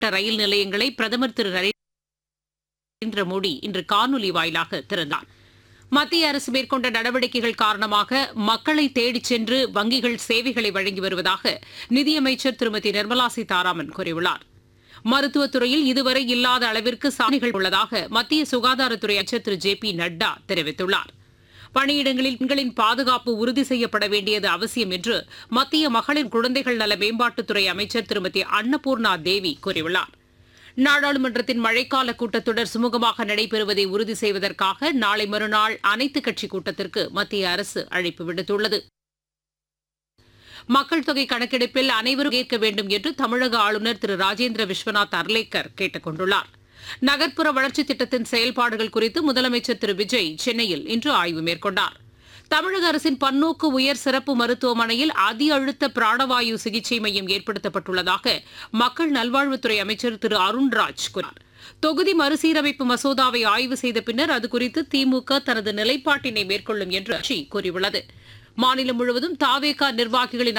ரயில் நிலையங்களை பிரதமர் திரு நரேந்திர மோடி இன்று காணொலி வாயிலாக திறந்தார் மத்திய அரசு மேற்கொண்ட நடவடிக்கைகள் காரணமாக மக்களை தேடிச் சென்று வங்கிகள் சேவைகளை வழங்கி வருவதாக நிதியமைச்சர் திருமதி நிர்மலா சீதாராமன் கூறியுள்ளார் மருத்துவத்துறையில் இதுவரை இல்லாத அளவிற்கு சாதனைகள் உள்ளதாக மத்திய சுகாதாரத்துறை அமைச்சர் திரு ஜே பி நட்டா தெரிவித்துள்ளார் பணியிடங்களில் பெண்களின் பாதுகாப்பு உறுதி செய்யப்பட வேண்டியது அவசியம் என்று மத்திய மகளிர் குழந்தைகள் நல மேம்பாட்டுத்துறை அமைச்சர் திருமதி அன்னபூர்ணா தேவி கூறியுள்ளார் நாடாளுமன்றத்தின் மழைக்கால கூட்டத்தொடர் சுமூகமாக நடைபெறுவதை உறுதி செய்வதற்காக நாளை மறுநாள் அனைத்துக் கட்சி கூட்டத்திற்கு மத்திய அரசு அழைப்பு விடுத்துள்ளது மக்கள் தொகை கணக்கெடுப்பில் அனைவரும் ஏற்க வேண்டும் என்று தமிழக ஆளுநர் திரு ராஜேந்திர விஸ்வநாத் அர்லேக்கர் கேட்டுக் கொண்டுள்ளார் நகர்ப்புற வளர்ச்சித் திட்டத்தின் செயல்பாடுகள் குறித்து முதலமைச்சர் திரு விஜய் சென்னையில் இன்று ஆய்வு மேற்கொண்டார் தமிழக அரசின் பன்னோக்கு உயர் சிறப்பு மருத்துவமனையில் அதி அழுத்த பிராணவாயு சிகிச்சை மையம் ஏற்படுத்தப்பட்டுள்ளதாக மக்கள் நல்வாழ்வுத்துறை அமைச்சர் திரு அருண்ராஜ் கூறினார் தொகுதி மறுசீரமைப்பு மசோதாவை ஆய்வு செய்த பின்னர் அது குறித்து திமுக தனது நிலைப்பாட்டினை மேற்கொள்ளும் என்று கட்சி கூறியுள்ளது மாநிலம் முழுவதும் தாவேகா நிர்வாகிகளின்